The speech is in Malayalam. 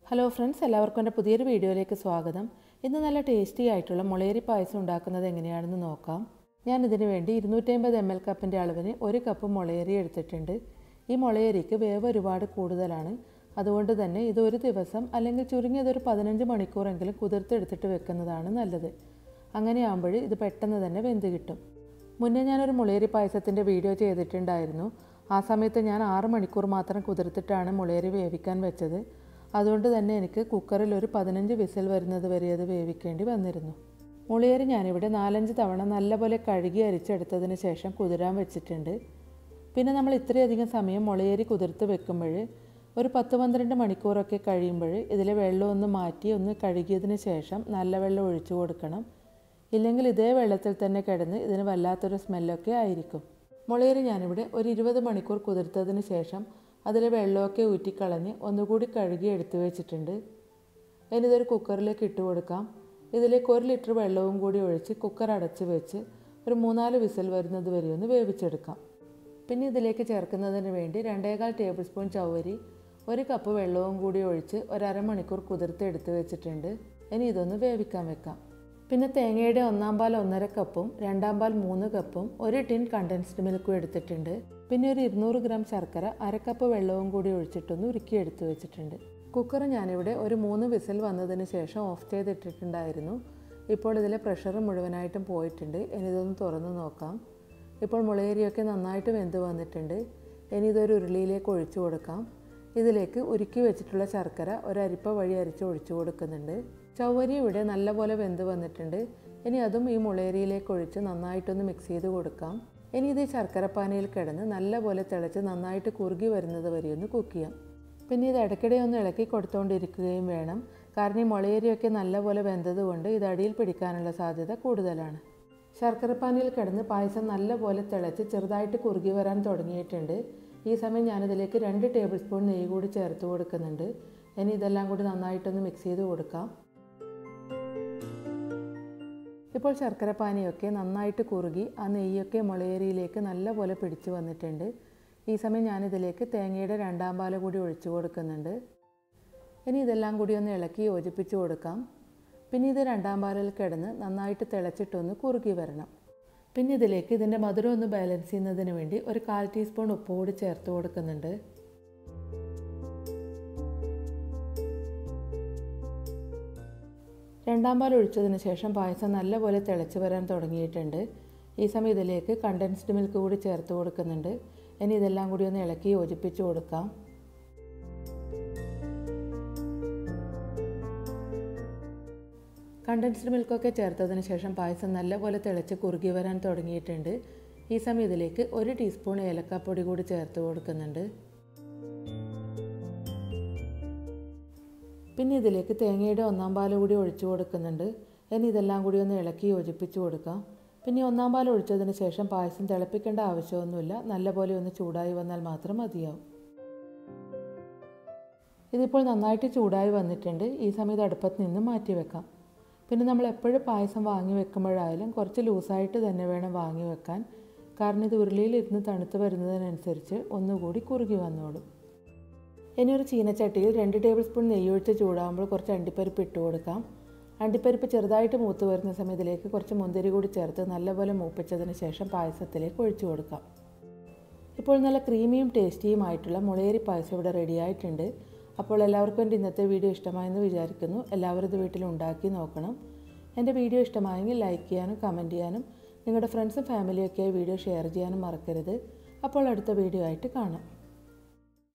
ഹലോ ഫ്രണ്ട്സ് എല്ലാവർക്കും എൻ്റെ പുതിയൊരു വീഡിയോയിലേക്ക് സ്വാഗതം ഇന്ന് നല്ല ടേസ്റ്റി ആയിട്ടുള്ള മുളയരി പായസം ഉണ്ടാക്കുന്നത് എങ്ങനെയാണെന്ന് നോക്കാം ഞാൻ ഇതിന് വേണ്ടി ഇരുന്നൂറ്റമ്പത് എം എൽ കപ്പിൻ്റെ അളവിന് ഒരു കപ്പ് മുളയരി എടുത്തിട്ടുണ്ട് ഈ മുളയരിക്ക് വേവ് ഒരുപാട് കൂടുതലാണ് അതുകൊണ്ട് തന്നെ ഇത് ഒരു ദിവസം അല്ലെങ്കിൽ ചുരുങ്ങിയത് ഒരു പതിനഞ്ച് മണിക്കൂറെങ്കിലും കുതിർത്തെടുത്തിട്ട് വെക്കുന്നതാണ് നല്ലത് അങ്ങനെയാകുമ്പോൾ ഇത് പെട്ടെന്ന് തന്നെ വെന്ത് കിട്ടും മുന്നേ ഞാനൊരു മുളയരി പായസത്തിൻ്റെ വീഡിയോ ചെയ്തിട്ടുണ്ടായിരുന്നു ആ സമയത്ത് ഞാൻ ആറ് മണിക്കൂർ മാത്രം കുതിർത്തിട്ടാണ് മുളയരി വേവിക്കാൻ വെച്ചത് അതുകൊണ്ട് തന്നെ എനിക്ക് കുക്കറിൽ ഒരു പതിനഞ്ച് വിസിൽ വരുന്നത് വരെ അത് വേവിക്കേണ്ടി വന്നിരുന്നു മുളയരി ഞാനിവിടെ നാലഞ്ച് തവണ നല്ലപോലെ കഴുകി അരിച്ചെടുത്തതിന് ശേഷം കുതിരാൻ വെച്ചിട്ടുണ്ട് പിന്നെ നമ്മൾ ഇത്രയധികം സമയം മുളയരി കുതിർത്ത് വെക്കുമ്പോൾ ഒരു പത്ത് പന്ത്രണ്ട് മണിക്കൂറൊക്കെ കഴിയുമ്പോൾ ഇതിലെ വെള്ളം ഒന്ന് മാറ്റി ഒന്ന് കഴുകിയതിന് ശേഷം നല്ല വെള്ളം ഒഴിച്ചു കൊടുക്കണം ഇല്ലെങ്കിൽ ഇതേ വെള്ളത്തിൽ തന്നെ കിടന്ന് ഇതിന് വല്ലാത്തൊരു സ്മെല്ലൊക്കെ ആയിരിക്കും മുളയരി ഞാനിവിടെ ഒരു ഇരുപത് മണിക്കൂർ കുതിർത്തതിന് ശേഷം അതിലെ വെള്ളമൊക്കെ ഊറ്റിക്കളഞ്ഞ് ഒന്നുകൂടി കഴുകി എടുത്തു വെച്ചിട്ടുണ്ട് ഇനി ഇതൊരു കുക്കറിലേക്ക് ഇട്ട് കൊടുക്കാം ഇതിലേക്ക് ഒരു ലിറ്റർ വെള്ളവും കൂടി ഒഴിച്ച് കുക്കർ അടച്ച് വെച്ച് ഒരു മൂന്നാല് വിസിൽ വരുന്നത് വരെ ഒന്ന് വേവിച്ചെടുക്കാം പിന്നെ ഇതിലേക്ക് ചേർക്കുന്നതിന് വേണ്ടി രണ്ടേകാൽ ടേബിൾ സ്പൂൺ ചവ്വരി ഒരു കപ്പ് വെള്ളവും കൂടി ഒഴിച്ച് ഒരമണിക്കൂർ കുതിർത്ത് എടുത്ത് വെച്ചിട്ടുണ്ട് ഇനി ഇതൊന്ന് വേവിക്കാൻ വെക്കാം പിന്നെ തേങ്ങയുടെ ഒന്നാം പാൽ ഒന്നര കപ്പും രണ്ടാം പാൽ മൂന്ന് കപ്പും ഒരു ടിൻ കണ്ടൻസ്ഡ് മിൽക്കും എടുത്തിട്ടുണ്ട് പിന്നെ ഒരു ഇരുന്നൂറ് ഗ്രാം ശർക്കര അരക്കപ്പ് വെള്ളവും കൂടി ഒഴിച്ചിട്ടൊന്ന് ഉരുക്കി എടുത്തു വെച്ചിട്ടുണ്ട് കുക്കർ ഞാനിവിടെ ഒരു മൂന്ന് വിസിൽ വന്നതിന് ശേഷം ഓഫ് ചെയ്തിട്ടിട്ടുണ്ടായിരുന്നു ഇപ്പോൾ ഇതിലെ പ്രഷർ മുഴുവനായിട്ടും പോയിട്ടുണ്ട് ഇനി ഇതൊന്ന് തുറന്ന് നോക്കാം ഇപ്പോൾ മുളയരിയൊക്കെ നന്നായിട്ട് വെന്ത് വന്നിട്ടുണ്ട് ഇനി ഇതൊരു ഉരുളിയിലേക്ക് ഒഴിച്ചു കൊടുക്കാം ഇതിലേക്ക് ഉരുക്കി വെച്ചിട്ടുള്ള ശർക്കര ഒരു അരിപ്പ വഴി അരിച്ച് ഒഴിച്ചു കൊടുക്കുന്നുണ്ട് ചവ്വരി ഇവിടെ നല്ലപോലെ വെന്ത് വന്നിട്ടുണ്ട് ഇനി അതും ഈ മുളയരിയിലേക്ക് ഒഴിച്ച് നന്നായിട്ടൊന്ന് മിക്സ് ചെയ്ത് കൊടുക്കാം ഇനി ഇത് ശർക്കരപ്പാനയിൽ കിടന്ന് നല്ലപോലെ തിളച്ച് നന്നായിട്ട് കുറുകി വരുന്നത് വരെ ഒന്ന് കുക്ക് ചെയ്യാം പിന്നെ ഇത് ഇടയ്ക്കിടെ ഒന്ന് ഇളക്കി കൊടുത്തുകൊണ്ടിരിക്കുകയും വേണം കാരണം ഈ മുളയരിയൊക്കെ നല്ലപോലെ വെന്തതുകൊണ്ട് ഇത് അടിയിൽ പിടിക്കാനുള്ള സാധ്യത കൂടുതലാണ് ശർക്കരപ്പാനിയിൽ കിടന്ന് പായസം നല്ലപോലെ തിളച്ച് ചെറുതായിട്ട് കുറുകി വരാൻ തുടങ്ങിയിട്ടുണ്ട് ഈ സമയം ഞാനിതിലേക്ക് രണ്ട് ടേബിൾ സ്പൂൺ നെയ്യ് കൂടി ചേർത്ത് കൊടുക്കുന്നുണ്ട് ഇനി ഇതെല്ലാം കൂടി നന്നായിട്ടൊന്ന് മിക്സ് ചെയ്ത് കൊടുക്കാം ഇപ്പോൾ ശർക്കരപ്പാനിയൊക്കെ നന്നായിട്ട് കുറുകി ആ നെയ്യൊക്കെ മുളയരിയിലേക്ക് നല്ലപോലെ പിടിച്ചു വന്നിട്ടുണ്ട് ഈ സമയം ഞാനിതിലേക്ക് തേങ്ങയുടെ രണ്ടാം പാല കൂടി ഒഴിച്ചു കൊടുക്കുന്നുണ്ട് ഇനി ഇതെല്ലാം കൂടി ഒന്ന് ഇളക്കി യോജിപ്പിച്ച് കൊടുക്കാം പിന്നെ ഇത് രണ്ടാം പാലിൽ കിടന്ന് നന്നായിട്ട് തിളച്ചിട്ടൊന്ന് കുറുകി വരണം പിന്നെ ഇതിലേക്ക് ഇതിൻ്റെ മധുരം ഒന്ന് ബാലൻസ് ചെയ്യുന്നതിന് വേണ്ടി ഒരു കാൽ ടീസ്പൂൺ ഉപ്പ് കൂടി ചേർത്ത് കൊടുക്കുന്നുണ്ട് രണ്ടാം പാൽ ഒഴിച്ചതിന് ശേഷം പായസം നല്ലപോലെ തിളച്ച് വരാൻ തുടങ്ങിയിട്ടുണ്ട് ഈ സമയം ഇതിലേക്ക് കണ്ടൻസ്ഡ് മിൽക്ക് കൂടി ചേർത്ത് കൊടുക്കുന്നുണ്ട് ഇനി ഇതെല്ലാം കൂടി ഒന്ന് ഇളക്കി യോജിപ്പിച്ച് കൊടുക്കാം കണ്ടൻസ്ഡ് മിൽക്കൊക്കെ ചേർത്തതിന് ശേഷം പായസം നല്ലപോലെ തിളച്ച് കുറുകി വരാൻ തുടങ്ങിയിട്ടുണ്ട് ഈ സമയം ഇതിലേക്ക് ഒരു ടീസ്പൂൺ ഏലക്കാപ്പൊടി കൂടി ചേർത്ത് കൊടുക്കുന്നുണ്ട് പിന്നെ ഇതിലേക്ക് തേങ്ങയുടെ ഒന്നാം പാൽ കൂടി ഒഴിച്ചു കൊടുക്കുന്നുണ്ട് ഇനി ഇതെല്ലാം കൂടി ഒന്ന് ഇളക്കി യോജിപ്പിച്ച് കൊടുക്കാം പിന്നെ ഒന്നാം പാൽ ഒഴിച്ചതിന് ശേഷം പായസം തിളപ്പിക്കേണ്ട ആവശ്യമൊന്നുമില്ല നല്ലപോലെ ഒന്ന് ചൂടായി വന്നാൽ മാത്രം മതിയാവും ഇതിപ്പോൾ നന്നായിട്ട് ചൂടായി വന്നിട്ടുണ്ട് ഈ സമയത്ത് അടുപ്പത്ത് നിന്ന് മാറ്റി വെക്കാം പിന്നെ നമ്മൾ എപ്പോഴും പായസം വാങ്ങി വെക്കുമ്പോഴായാലും കുറച്ച് ലൂസായിട്ട് തന്നെ വേണം വാങ്ങി വെക്കാൻ കാരണം ഇത് ഉരുളിയിലിരുന്ന് തണുത്ത് വരുന്നതിനനുസരിച്ച് ഒന്നുകൂടി കുറുകി വന്നോളും ഇനി ഒരു ചീനച്ചട്ടിയിൽ രണ്ട് ടേബിൾ സ്പൂൺ നെയ്യൊഴിച്ച് ചൂടാകുമ്പോൾ കുറച്ച് അണ്ടിപ്പരിപ്പ് ഇട്ട് കൊടുക്കാം അണ്ടിപ്പരിപ്പ് ചെറുതായിട്ട് മൂത്ത് വരുന്ന സമയത്തിലേക്ക് കുറച്ച് മുന്തിരി കൂടി ചേർത്ത് നല്ലപോലെ മൂപ്പിച്ചതിന് ശേഷം പായസത്തിലേക്ക് ഒഴിച്ചു കൊടുക്കാം ഇപ്പോൾ നല്ല ക്രീമിയും ടേസ്റ്റിയുമായിട്ടുള്ള മുളയേരി പായസം ഇവിടെ റെഡി ആയിട്ടുണ്ട് അപ്പോൾ എല്ലാവർക്കും എൻ്റെ ഇന്നത്തെ വീഡിയോ ഇഷ്ടമായെന്ന് വിചാരിക്കുന്നു എല്ലാവരും ഇത് വീട്ടിൽ ഉണ്ടാക്കി നോക്കണം എൻ്റെ വീഡിയോ ഇഷ്ടമായെങ്കിൽ ലൈക്ക് ചെയ്യാനും കമൻറ്റ് ചെയ്യാനും നിങ്ങളുടെ ഫ്രണ്ട്സും ഫാമിലിയൊക്കെ വീഡിയോ ഷെയർ ചെയ്യാനും മറക്കരുത് അപ്പോൾ അടുത്ത വീഡിയോ ആയിട്ട് കാണാം